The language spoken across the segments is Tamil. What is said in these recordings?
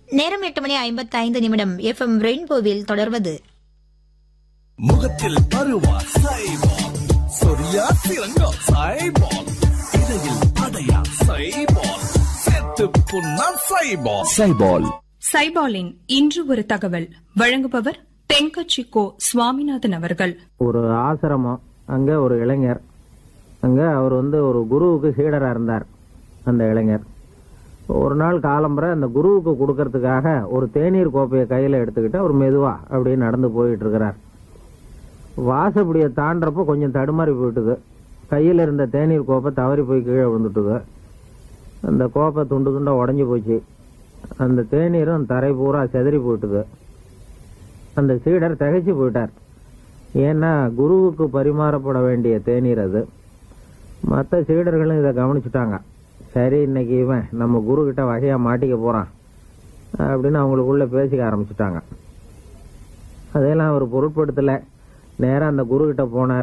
நேரம் எட்டு மணி ஐம்பத்தி ஐந்து நிமிடம் எஃப்எம் ரெயின்போவில் தொடர்வது முகத்தில் பருவா சைபால் சொரியா சிறங்கா சைபால் இடையில் அடையா சைபால் செத்து புண்ணா சைபால் சைபால் சைபாலின் இன்று ஒரு தகவல் வழங்குபவர் தென்கட்சி கோ சுவாமிநாதன் அவர்கள் ஒரு ஆசிரமம் அங்கே ஒரு இளைஞர் அங்கே அவர் வந்து ஒரு குருவுக்கு சீடராக இருந்தார் அந்த இளைஞர் ஒரு நாள் காலம்பரை அந்த குருவுக்கு கொடுக்கறதுக்காக ஒரு தேநீர் கோப்பையை கையில் எடுத்துக்கிட்டு அவர் மெதுவா அப்படின்னு நடந்து போயிட்டு இருக்கிறார் வாசப்படியை தாண்டறப்போ கொஞ்சம் தடுமாறி போயிட்டுது கையில் இருந்த தேநீர் கோப்பை தவறி போய் கீழே விழுந்துட்டுது அந்த கோப்பை துண்டு துண்டா உடஞ்சி போச்சு அந்த தேநீரும் தரை பூரா செதறி போயிட்டுது அந்த சீடர் திகைச்சு போயிட்டார் ஏன்னா குருவுக்கு பரிமாறப்பட வேண்டிய தேநீர் அது மற்ற சீடர்களும் இதை கவனிச்சுட்டாங்க சரி இன்னைக்கு இவன் நம்ம குரு கிட்ட வகையா மாட்டிக்க போறான் அப்படின்னு அவங்களுக்குள்ள பேசிக்க ஆரம்பிச்சுட்டாங்க அதையெல்லாம் அவர் பொருட்படுத்தல நேரா அந்த குரு கிட்ட போனார்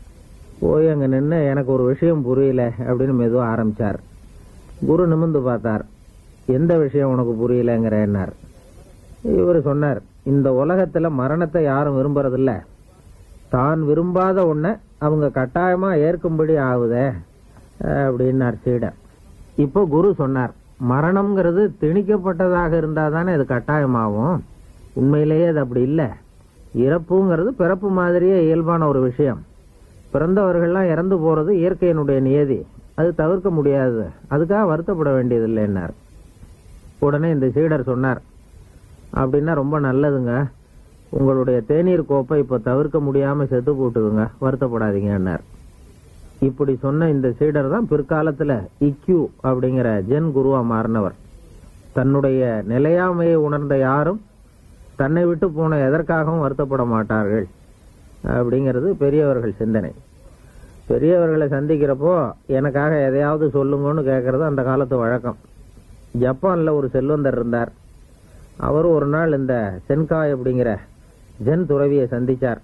போய் அங்க நின்று எனக்கு ஒரு விஷயம் புரியல அப்படின்னு மெதுவா ஆரம்பிச்சார் குரு நிமிந்து பார்த்தார் எந்த விஷயம் உனக்கு புரியலங்கிறேன்னார் இவர் சொன்னார் இந்த உலகத்துல மரணத்தை யாரும் விரும்புறதில்ல தான் விரும்பாத ஒன்ன அவங்க கட்டாயமா ஏற்கும்படி ஆகுதே அப்படின்னார் சீடர் இப்போ குரு சொன்னார் மரணம்ங்கிறது திணிக்கப்பட்டதாக இருந்தா தானே அது கட்டாயமாகும் உண்மையிலேயே அது அப்படி இல்லை இறப்புங்கிறது பிறப்பு மாதிரியே இயல்பான ஒரு விஷயம் பிறந்தவர்கள்லாம் இறந்து போறது இயற்கையினுடைய நியதி அது தவிர்க்க முடியாது அதுக்காக வருத்தப்பட வேண்டியதில்லைன்னார் உடனே இந்த சீடர் சொன்னார் அப்படின்னா ரொம்ப நல்லதுங்க உங்களுடைய தேநீர் கோப்பை இப்ப தவிர்க்க முடியாம செத்து போட்டுதுங்க வருத்தப்படாதீங்கன்னார் இப்படி சொன்ன இந்த சீடர் தான் பிற்காலத்துல இக்யூ அப்படிங்கிற ஜென் குருவா மாறினவர் தன்னுடைய நிலையாமையை உணர்ந்த யாரும் தன்னை விட்டு போன எதற்காகவும் வருத்தப்பட மாட்டார்கள் அப்படிங்கிறது பெரியவர்கள் சிந்தனை பெரியவர்களை சந்திக்கிறப்போ எனக்காக எதையாவது சொல்லுங்கன்னு கேட்கறது அந்த காலத்து வழக்கம் ஜப்பான்ல ஒரு செல்வந்தர் இருந்தார் அவர் ஒரு நாள் இந்த சென்காய் அப்படிங்கிற ஜென் துறவியை சந்திச்சார்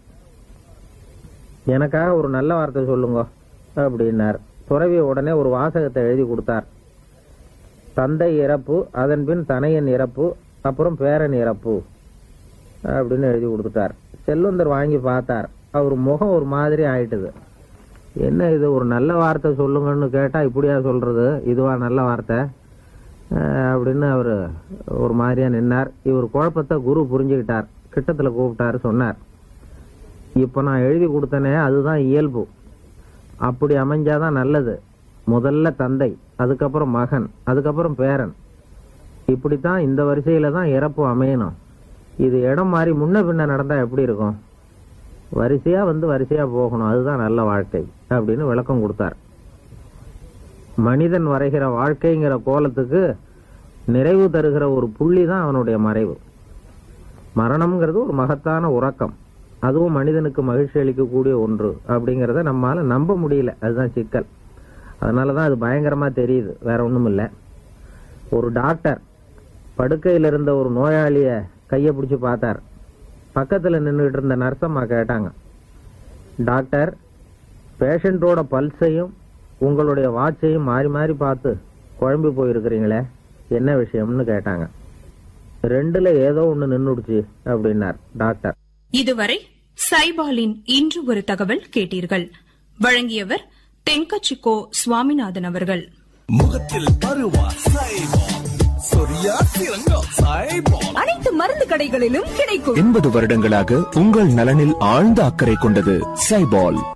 எனக்காக ஒரு நல்ல வார்த்தை சொல்லுங்க அப்படின்னார் துறவி உடனே ஒரு வாசகத்தை எழுதி கொடுத்தார் தந்தை இறப்பு அதன் பின் தனையன் இறப்பு அப்புறம் பேரன் இறப்பு அப்படின்னு எழுதி கொடுத்துட்டார் செல்வந்தர் வாங்கி பார்த்தார் அவர் முகம் ஒரு மாதிரி ஆயிட்டுது என்ன இது ஒரு நல்ல வார்த்தை சொல்லுங்கன்னு கேட்டா இப்படியா சொல்றது இதுவா நல்ல வார்த்தை அஹ் அப்படின்னு அவர் ஒரு மாதிரியா நின்னார் இவர் குழப்பத்தை குரு புரிஞ்சுக்கிட்டார் கிட்டத்துல கூப்பிட்டாரு சொன்னார் இப்ப நான் எழுதி கொடுத்தனே அதுதான் இயல்பு அப்படி அமைஞ்சாதான் நல்லது முதல்ல தந்தை அதுக்கப்புறம் மகன் அதுக்கப்புறம் பேரன் இப்படித்தான் இந்த வரிசையில தான் இறப்பு அமையணும் இது இடம் மாறி முன்ன பின்ன நடந்தா எப்படி இருக்கும் வரிசையா வந்து வரிசையா போகணும் அதுதான் நல்ல வாழ்க்கை அப்படின்னு விளக்கம் கொடுத்தார் மனிதன் வரைகிற வாழ்க்கைங்கிற கோலத்துக்கு நிறைவு தருகிற ஒரு புள்ளி தான் அவனுடைய மறைவு மரணம்ங்கிறது ஒரு மகத்தான உறக்கம் அதுவும் மனிதனுக்கு மகிழ்ச்சி அளிக்கக்கூடிய ஒன்று அப்படிங்கறத நம்மால நம்ப முடியல அதுதான் சிக்கல் அதனாலதான் அது பயங்கரமா தெரியுது வேற ஒண்ணும் இல்ல ஒரு டாக்டர் படுக்கையில இருந்த ஒரு நோயாளிய கைய பிடிச்சு பார்த்தார் பக்கத்துல நின்றுட்டு இருந்த நர்சம்மா கேட்டாங்க டாக்டர் பேஷண்டோட பல்ஸையும் உங்களுடைய வாட்சையும் மாறி மாறி பார்த்து குழம்பி போயிருக்கிறீங்களே என்ன விஷயம்னு கேட்டாங்க ரெண்டுல ஏதோ ஒண்ணு நின்னுடுச்சு அப்படின்னார் டாக்டர் இதுவரை சைபாலின் இன்று ஒரு தகவல் கேட்டீர்கள் வழங்கியவர் தென்கட்சி கோ சுவாமிநாதன் அவர்கள் முகத்தில் பருவா சைபால் சொரியா சிறங்கா சைபால் அனைத்து மருந்து கடைகளிலும் கிடைக்கும் எண்பது வருடங்களாக உங்கள் நலனில் ஆழ்ந்த அக்கறை கொண்டது சைபால்